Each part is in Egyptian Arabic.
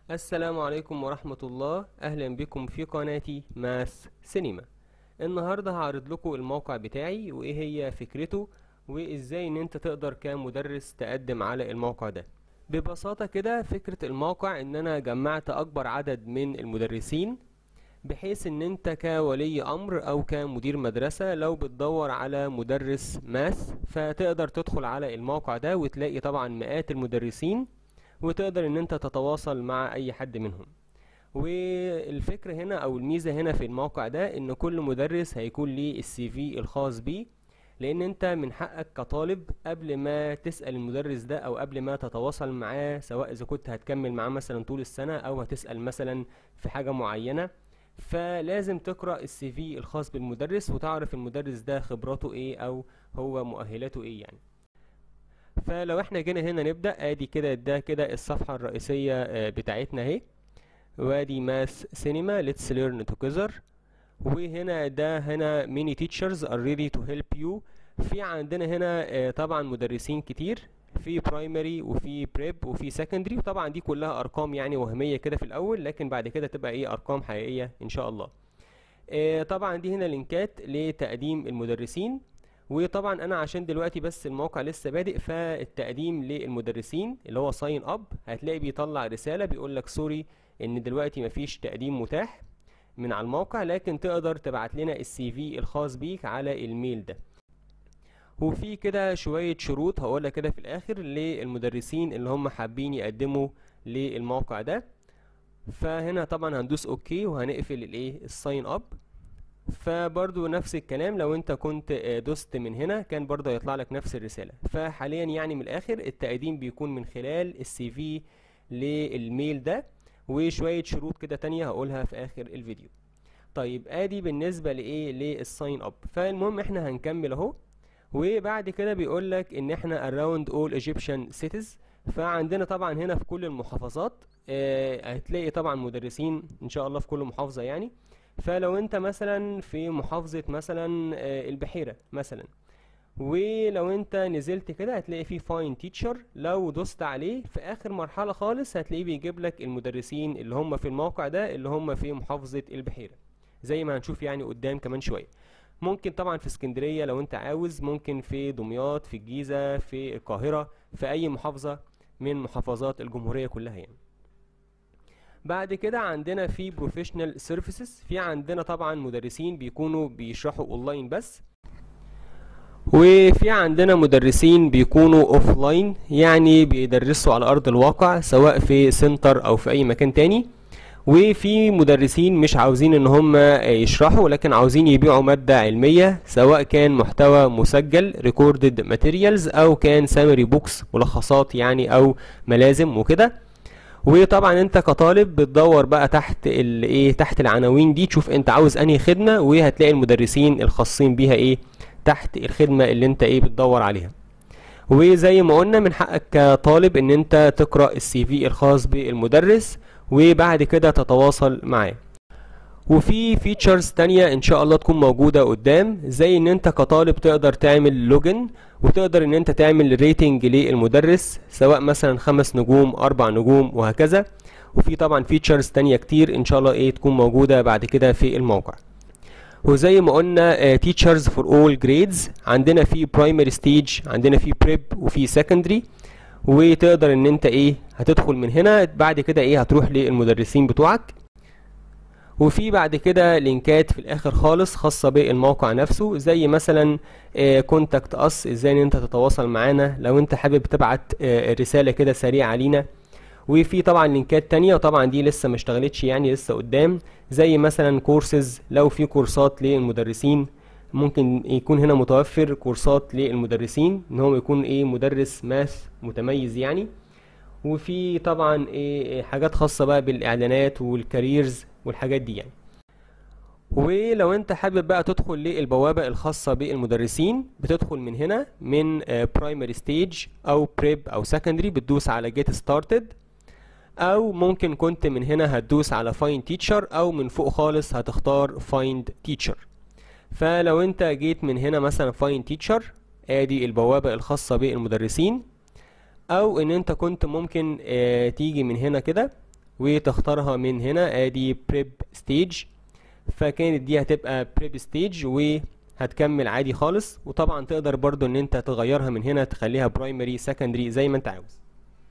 السلام عليكم ورحمة الله أهلا بكم في قناتي ماث سينما النهاردة هعرض لكم الموقع بتاعي وإيه هي فكرته وإزاي إن أنت تقدر كمدرس تقدم على الموقع ده ببساطة كده فكرة الموقع إن أنا جمعت أكبر عدد من المدرسين بحيث إن أنت كولي أمر أو كمدير مدرسة لو بتدور على مدرس ماث فتقدر تدخل على الموقع ده وتلاقي طبعا مئات المدرسين وتقدر ان انت تتواصل مع اي حد منهم والفكرة هنا او الميزة هنا في الموقع ده ان كل مدرس هيكون ليه السي في الخاص بيه لان انت من حقك كطالب قبل ما تسأل المدرس ده او قبل ما تتواصل معاه سواء اذا كنت هتكمل معاه مثلا طول السنة او هتسأل مثلا في حاجة معينة فلازم تقرأ السي في الخاص بالمدرس وتعرف المدرس ده خبراته ايه او هو مؤهلاته ايه يعني فلو احنا جينا هنا نبدأ ادي كده ده كده الصفحة الرئيسية بتاعتنا اهي وادي ماث سينما ليتس ليرن توجذر وهنا ده هنا ميني تيتشرز ار ريدي تو هيلب يو في عندنا هنا طبعا مدرسين كتير في برايمري وفي بريب وفي سكندري وطبعا دي كلها ارقام يعني وهميه كده في الاول لكن بعد كده تبقى ايه ارقام حقيقيه ان شاء الله طبعا دي هنا لينكات لتقديم المدرسين وطبعا انا عشان دلوقتي بس الموقع لسه بادئ فالتقديم للمدرسين اللي هو ساين اب هتلاقي بيطلع رساله بيقول لك سوري ان دلوقتي مفيش تقديم متاح من على الموقع لكن تقدر تبعت لنا السي في الخاص بيك على الميل ده وفي كده شويه شروط هقولها كده في الاخر للمدرسين اللي هم حابين يقدموا للموقع ده فهنا طبعا هندوس اوكي وهنقفل الايه الساين اب فبرضو نفس الكلام لو انت كنت دوست من هنا كان برضو هيطلع لك نفس الرسالة فحاليا يعني من الاخر التقديم بيكون من خلال السي في للميل ده وشوية شروط كده تانية هقولها في اخر الفيديو طيب ادي بالنسبة لايه للساين اب فالمهم احنا هنكمل اهو وبعد كده بيقول لك ان احنا around all Egyptian cities فعندنا طبعا هنا في كل المحافظات اه هتلاقي طبعا مدرسين ان شاء الله في كل محافظة يعني فلو انت مثلا في محافظة مثلا البحيرة مثلا ولو انت نزلت كده هتلاقي فيه فاين تيتشر لو دوست عليه في اخر مرحلة خالص هتلاقيه بيجيب لك المدرسين اللي هم في الموقع ده اللي هم في محافظة البحيرة زي ما هنشوف يعني قدام كمان شوية ممكن طبعا في اسكندرية لو انت عاوز ممكن في دمياط في الجيزة في القاهرة في اي محافظة من محافظات الجمهورية كلها يعني بعد كده عندنا في بروفيشنال سيرفيسز في عندنا طبعا مدرسين بيكونوا بيشرحوا اونلاين بس وفي عندنا مدرسين بيكونوا اوف لاين يعني بيدرسوا على ارض الواقع سواء في سنتر او في اي مكان تاني وفي مدرسين مش عاوزين ان هم يشرحوا لكن عاوزين يبيعوا مادة علمية سواء كان محتوى مسجل ريكوردد ماتيريالز او كان سامري بوكس ملخصات يعني او ملازم وكده وطبعا انت كطالب بتدور بقى تحت الايه تحت العناوين دي تشوف انت عاوز انهي خدمه وهتلاقي المدرسين الخاصين بيها ايه تحت الخدمه اللي انت ايه بتدور عليها وزي ما قلنا من حقك كطالب ان انت تقرا السي في الخاص بالمدرس وبعد كده تتواصل معاه وفي فيتشرز تانية ان شاء الله تكون موجودة قدام زي ان انت كطالب تقدر تعمل لوجن وتقدر ان انت تعمل ريتنج للمدرس سواء مثلا خمس نجوم اربع نجوم وهكذا وفي طبعا فيتشرز تانية كتير ان شاء الله ايه تكون موجودة بعد كده في الموقع وزي ما قلنا تيتشرز فور اول جريدز عندنا في برايمري ستيج عندنا في بريب وفي سكندري وتقدر ان انت ايه هتدخل من هنا بعد كده ايه هتروح للمدرسين بتوعك وفي بعد كده لينكات في الاخر خالص خاصه بالموقع نفسه زي مثلا كونتاكت اس ازاي ان انت تتواصل معانا لو انت حابب تبعت رساله كده سريعه لينا وفي طبعا لينكات تانية وطبعا دي لسه ما اشتغلتش يعني لسه قدام زي مثلا كورسز لو في كورسات للمدرسين ممكن يكون هنا متوفر كورسات للمدرسين ان هو يكون ايه مدرس ماث متميز يعني وفي طبعا ايه حاجات خاصة بقى بالاعلانات والكاريرز والحاجات دي يعني ولو انت حابب بقى تدخل للبوابة الخاصة بالمدرسين بتدخل من هنا من برايمري ستيج او بريب او سكندري بتدوس على جيت ستارتد او ممكن كنت من هنا هتدوس على فايند تيتشر او من فوق خالص هتختار فايند تيتشر فلو انت جيت من هنا مثلا فايند تيتشر ادي البوابة الخاصة بالمدرسين او ان انت كنت ممكن اه تيجي من هنا كده وتختارها من هنا ادي بريب ستيج فكانت دي هتبقى بريب ستيج وهتكمل عادي خالص وطبعا تقدر برضو ان انت تغيرها من هنا تخليها برايمري سكندري زي ما انت عاوز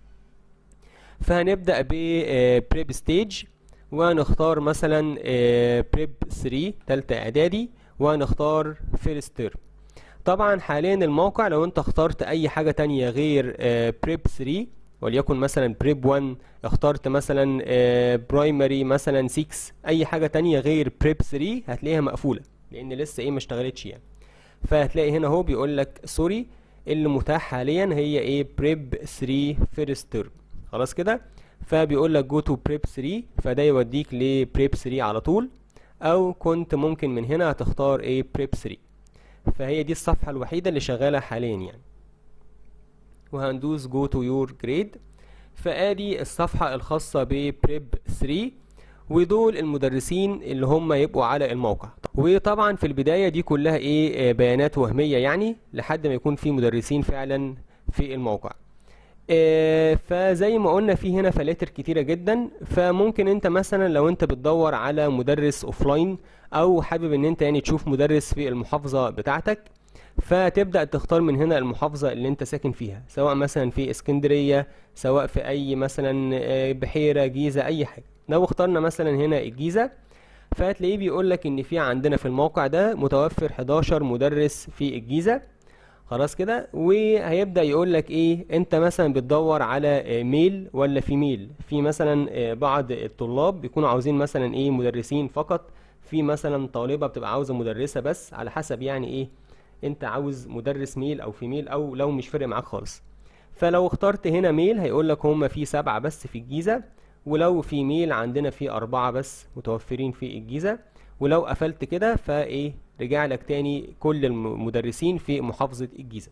فهنبدأ ببريب ستيج ونختار مثلا بريب 3 تالتة اعدادي ونختار فيرست تيرم طبعا حاليا الموقع لو انت اخترت اي حاجة تانية غير بريب 3 وليكن مثلا بريب 1 اخترت مثلا برايمري مثلا 6 اي حاجة تانية غير بريب 3 هتلاقيها مقفولة لان لسه ايه ما اشتغلتش يعني فهتلاقي هنا اهو بيقول لك سوري اللي متاح حاليا هي ايه بريب 3 فيرست تيرم خلاص كده فبيقول لك جو تو بريب 3 فده يوديك لبريب 3 على طول او كنت ممكن من هنا هتختار ايه بريب 3 فهي دي الصفحة الوحيدة اللي شغالة حاليا يعني وهندوس جو تو يور جريد فادي الصفحة الخاصة ببريب 3 ودول المدرسين اللي هم يبقوا على الموقع وطبعا في البداية دي كلها ايه بيانات وهمية يعني لحد ما يكون في مدرسين فعلا في الموقع آه فزي ما قلنا في هنا فلاتر كتيرة جدا فممكن انت مثلا لو انت بتدور على مدرس اوفلاين او حابب ان انت يعني تشوف مدرس في المحافظة بتاعتك فتبدأ تختار من هنا المحافظة اللي انت ساكن فيها سواء مثلا في اسكندرية سواء في اي مثلا بحيرة جيزة اي حاجة لو اخترنا مثلا هنا الجيزة فهتلاقيه بيقول لك ان في عندنا في الموقع ده متوفر 11 مدرس في الجيزة خلاص كده وهيبدأ يقول لك ايه انت مثلا بتدور على ميل ولا فيميل في مثلا بعض الطلاب بيكونوا عاوزين مثلا ايه مدرسين فقط في مثلا طالبة بتبقى عاوزة مدرسة بس على حسب يعني ايه انت عاوز مدرس ميل او فيميل او لو مش فارق معاك خالص فلو اخترت هنا ميل هيقول لك هم في سبعة بس في الجيزة ولو في ميل عندنا في أربعة بس متوفرين في الجيزة ولو قفلت كده فايه رجع لك تاني كل المدرسين في محافظة الجيزة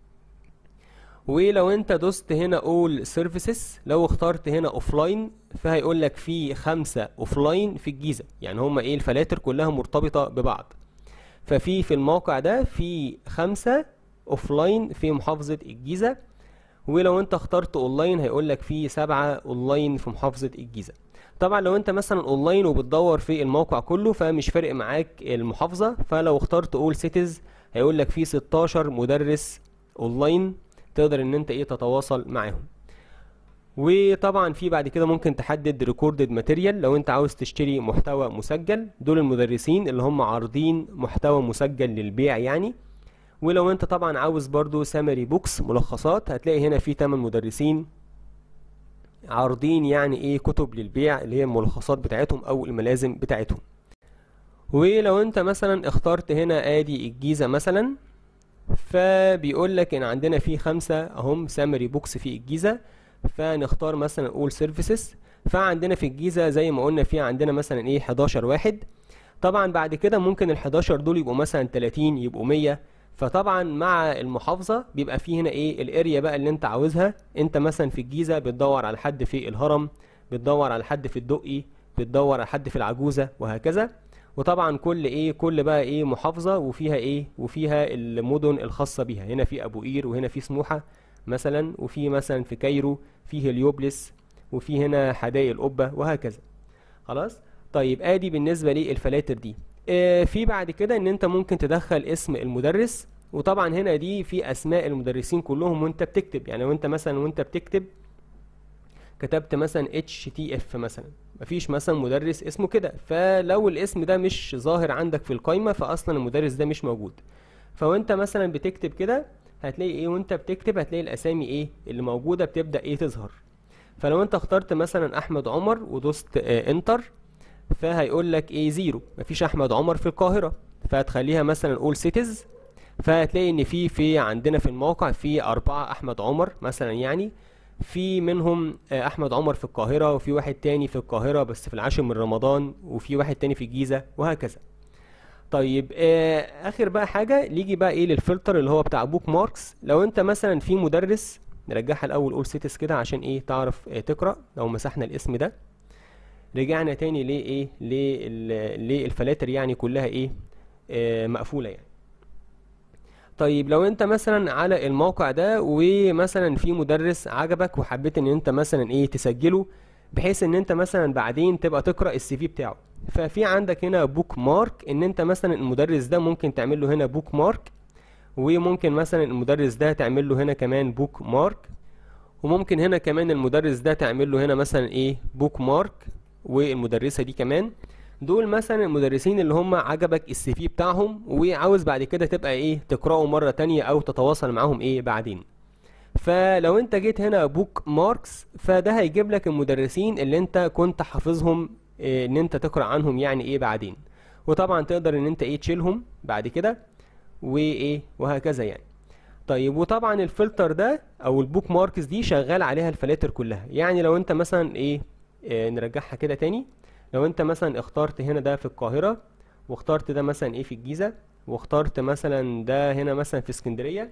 ولو انت دوست هنا all services لو اخترت هنا اوفلاين فهيقول لك في خمسة اوفلاين في الجيزة يعني هما ايه الفلاتر كلها مرتبطة ببعض ففي في الموقع ده في خمسة اوفلاين في محافظة الجيزة ولو انت اخترت اونلاين هيقول لك في سبعة اونلاين في محافظة الجيزة طبعا لو انت مثلا اونلاين وبتدور في الموقع كله فمش فارق معاك المحافظة فلو اخترت اول سيتيز هيقول لك في 16 مدرس اونلاين تقدر ان انت ايه تتواصل معاهم وطبعا في بعد كده ممكن تحدد ريكوردد ماتيريال لو انت عاوز تشتري محتوى مسجل دول المدرسين اللي هم عارضين محتوى مسجل للبيع يعني ولو انت طبعا عاوز برضو سامري بوكس ملخصات هتلاقي هنا في 8 مدرسين عارضين يعني ايه كتب للبيع اللي هي الملخصات بتاعتهم او الملازم بتاعتهم ولو انت مثلا اخترت هنا ادي الجيزة مثلا فبيقول لك ان عندنا في خمسة اهم سامري بوكس في الجيزة فنختار مثلا اول سيرفيسز فعندنا في الجيزة زي ما قلنا في عندنا مثلا ايه 11 واحد طبعا بعد كده ممكن ال 11 دول يبقوا مثلا 30 يبقوا 100 فطبعا مع المحافظة بيبقى فيه هنا ايه الاريا بقى اللي انت عاوزها انت مثلا في الجيزة بتدور على حد في الهرم بتدور على حد في الدقي بتدور على حد في العجوزة وهكذا وطبعا كل ايه كل بقى ايه محافظة وفيها ايه وفيها المدن الخاصة بيها هنا في ابو قير وهنا في سموحة مثلا وفي مثلا في كايرو في هليوبلس وفي هنا حدائق القبة وهكذا خلاص طيب ادي بالنسبة للفلاتر دي آه في بعد كده ان انت ممكن تدخل اسم المدرس وطبعا هنا دي في اسماء المدرسين كلهم وانت بتكتب يعني وانت مثلا وانت بتكتب كتبت مثلا HTF مثلا مفيش مثلا مدرس اسمه كده فلو الاسم ده مش ظاهر عندك في القايمة فاصلا المدرس ده مش موجود فوانت مثلا بتكتب كده هتلاقي ايه وانت بتكتب هتلاقي الاسامي ايه اللي موجودة بتبدأ ايه تظهر فلو انت اخترت مثلا احمد عمر ودوست اه انتر فهيقول لك ايه زيرو مفيش احمد عمر في القاهرة فهتخليها مثلا اول سيتيز فهتلاقي ان في في عندنا في الموقع في اربعة احمد عمر مثلا يعني في منهم احمد عمر في القاهرة وفي واحد تاني في القاهرة بس في العاشر من رمضان وفي واحد تاني في الجيزة وهكذا طيب آه اخر بقى حاجة نيجي بقى ايه للفلتر اللي هو بتاع بوك ماركس لو انت مثلا في مدرس نرجعها الاول اول سيتس كده عشان ايه تعرف آه تقرأ لو مسحنا الاسم ده رجعنا تاني ليه ايه للفلاتر يعني كلها ايه آه مقفولة يعني طيب لو انت مثلا على الموقع ده ومثلا في مدرس عجبك وحبيت ان انت مثلا ايه تسجله بحيث ان انت مثلا بعدين تبقى تقرا السي في بتاعه ففي عندك هنا بوك مارك ان انت مثلا المدرس ده ممكن تعمل له هنا بوك مارك وممكن مثلا المدرس ده تعمل له هنا كمان بوك مارك وممكن هنا كمان المدرس ده تعمل له هنا مثلا ايه بوك مارك والمدرسه دي كمان دول مثلا المدرسين اللي هم عجبك السي في بتاعهم وعاوز بعد كده تبقى ايه تقراه مره تانية او تتواصل معاهم ايه بعدين فلو انت جيت هنا بوك ماركس فده هيجيب لك المدرسين اللي انت كنت حافظهم إيه ان انت تقرا عنهم يعني ايه بعدين وطبعا تقدر ان انت ايه تشيلهم بعد كده وايه وهكذا يعني طيب وطبعا الفلتر ده او البوك ماركس دي شغال عليها الفلاتر كلها يعني لو انت مثلا ايه, إيه نرجعها كده تاني لو انت مثلا اخترت هنا ده في القاهرة واخترت ده مثلا ايه في الجيزة واخترت مثلا ده هنا مثلا في اسكندرية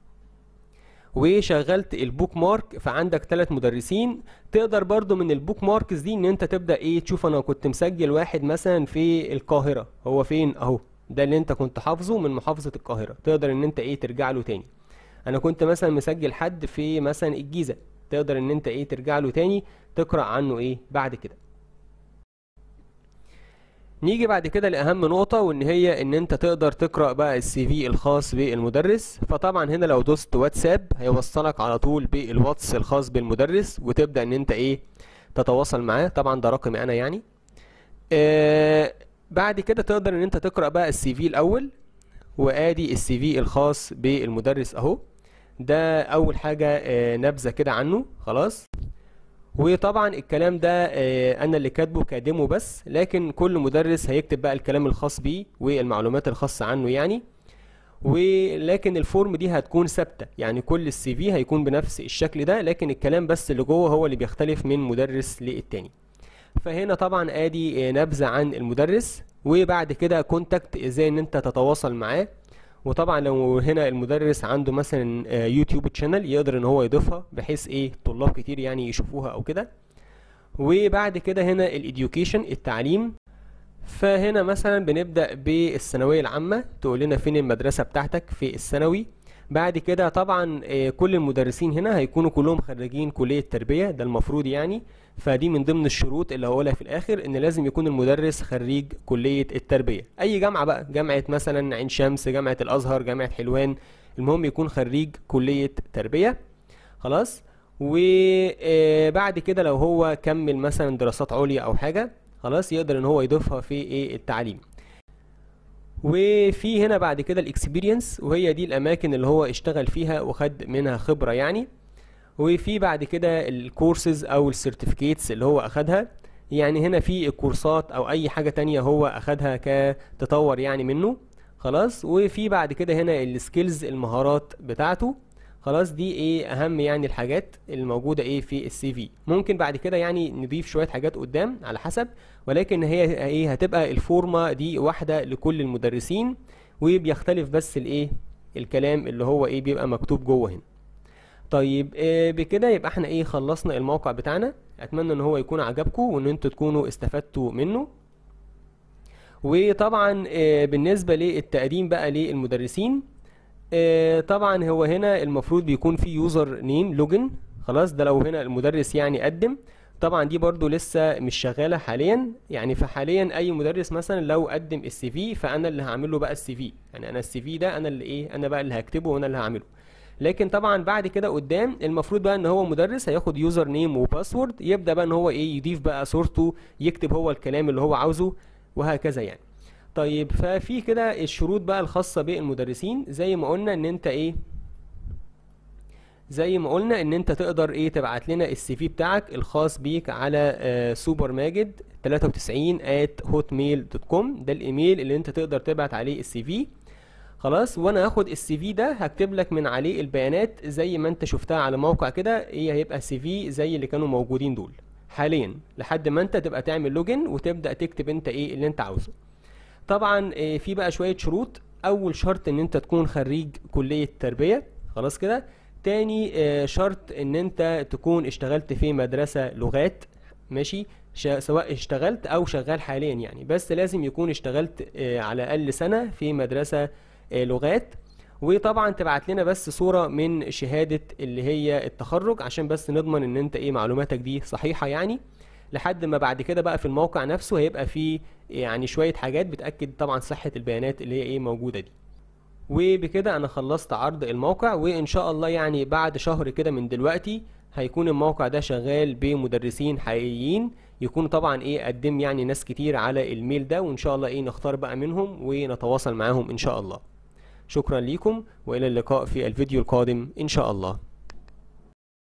وشغلت البوك مارك فعندك ثلاث مدرسين تقدر برضو من البوك ماركس دي ان انت تبدأ ايه تشوف انا كنت مسجل واحد مثلا في القاهرة هو فين اهو ده اللي انت كنت حافظه من محافظة القاهرة تقدر ان انت ايه ترجع له تاني انا كنت مثلا مسجل حد في مثلا الجيزة تقدر ان انت ايه ترجع له تاني تقرأ عنه ايه بعد كده نيجي بعد كده لأهم نقطة وإن هي إن أنت تقدر تقرأ بقى السي في الخاص بالمدرس فطبعا هنا لو دوست واتساب هيوصلك على طول بالواتس الخاص بالمدرس وتبدأ إن أنت إيه تتواصل معاه طبعا ده رقمي أنا يعني آه بعد كده تقدر إن أنت تقرأ بقى السي في الأول وآدي السي في الخاص بالمدرس أهو ده أول حاجة آه نبذة كده عنه خلاص وطبعا الكلام ده آه، انا اللي كاتبه كديمو بس لكن كل مدرس هيكتب بقى الكلام الخاص بيه والمعلومات الخاصة عنه يعني ولكن الفورم دي هتكون ثابتة يعني كل السي في هيكون بنفس الشكل ده لكن الكلام بس اللي جوه هو اللي بيختلف من مدرس للتاني فهنا طبعا ادي آه، نبذة عن المدرس وبعد كده كونتاكت ازاي ان انت تتواصل معاه وطبعا لو هنا المدرس عنده مثلا آه، يوتيوب تشانل يقدر ان هو يضيفها بحيث ايه طلاب كتير يعني يشوفوها او كده وبعد كده هنا الاديوكيشن التعليم فهنا مثلا بنبدأ بالثانوية العامة تقول لنا فين المدرسة بتاعتك في الثانوي بعد كده طبعا آه، كل المدرسين هنا هيكونوا كلهم خريجين كلية تربية ده المفروض يعني فدي من ضمن الشروط اللي هقولها في الاخر ان لازم يكون المدرس خريج كلية التربية اي جامعة بقى جامعة مثلا عين شمس جامعة الازهر جامعة حلوان المهم يكون خريج كلية تربية خلاص وبعد كده لو هو كمل مثلا دراسات عليا او حاجة خلاص يقدر ان هو يضيفها في ايه التعليم وفي هنا بعد كده الاكسبيرينس وهي دي الاماكن اللي هو اشتغل فيها وخد منها خبرة يعني وفي بعد كده الكورسز او السيرتيفيكيتس اللي هو اخدها يعني هنا في الكورسات او اي حاجة تانية هو اخدها كتطور يعني منه خلاص وفي بعد كده هنا السكيلز المهارات بتاعته خلاص دي ايه اهم يعني الحاجات الموجودة ايه في السي في ممكن بعد كده يعني نضيف شوية حاجات قدام على حسب ولكن هي ايه هتبقى الفورمة دي واحدة لكل المدرسين وبيختلف بس الايه الكلام اللي هو ايه بيبقى مكتوب جوه هنا طيب آه بكده يبقى احنا ايه خلصنا الموقع بتاعنا اتمنى ان هو يكون عجبكم وان انتوا تكونوا استفدتوا منه وطبعا آه بالنسبة للتقديم بقى للمدرسين آه طبعا هو هنا المفروض بيكون في يوزر نيم لوجن خلاص ده لو هنا المدرس يعني قدم طبعا دي برضو لسه مش شغالة حاليا يعني فحاليا اي مدرس مثلا لو قدم السي في فانا اللي هعمل له بقى السي في يعني انا السي في ده انا اللي ايه انا بقى اللي هكتبه وانا اللي هعمله لكن طبعا بعد كده قدام المفروض بقى ان هو مدرس هياخد يوزر نيم وباسورد يبدا بقى ان هو ايه يضيف بقى صورته يكتب هو الكلام اللي هو عاوزه وهكذا يعني طيب ففي كده الشروط بقى الخاصة بالمدرسين زي ما قلنا ان انت ايه زي ما قلنا ان انت تقدر ايه تبعت لنا السي في بتاعك الخاص بيك على آه سوبر ماجد 93 at hotmail.com ده الايميل اللي انت تقدر تبعت عليه السي في خلاص وانا هاخد السي في ده هكتب لك من عليه البيانات زي ما انت شفتها على موقع كده ايه هيبقى سي في زي اللي كانوا موجودين دول حاليا لحد ما انت تبقى تعمل لوجن وتبدا تكتب انت ايه اللي انت عاوزه طبعا إيه في بقى شويه شروط اول شرط ان انت تكون خريج كليه تربيه خلاص كده تاني آه، شرط ان انت تكون اشتغلت في مدرسه لغات ماشي شا- سواء اشتغلت او شغال حاليا يعني بس لازم يكون اشتغلت آه، على الاقل سنه في مدرسه آه، لغات وطبعا تبعت لنا بس صورة من شهادة اللي هي التخرج عشان بس نضمن ان انت ايه معلوماتك دي صحيحة يعني لحد ما بعد كده بقى في الموقع نفسه هيبقى فيه يعني شوية حاجات بتأكد طبعا صحة البيانات اللي هي ايه موجودة دي وبكده انا خلصت عرض الموقع وان شاء الله يعني بعد شهر كده من دلوقتي هيكون الموقع ده شغال بمدرسين حقيقيين يكون طبعا ايه قدم يعني ناس كتير على الميل ده وان شاء الله ايه نختار بقى منهم ونتواصل معاهم ان شاء الله شكرا ليكم والى اللقاء في الفيديو القادم ان شاء الله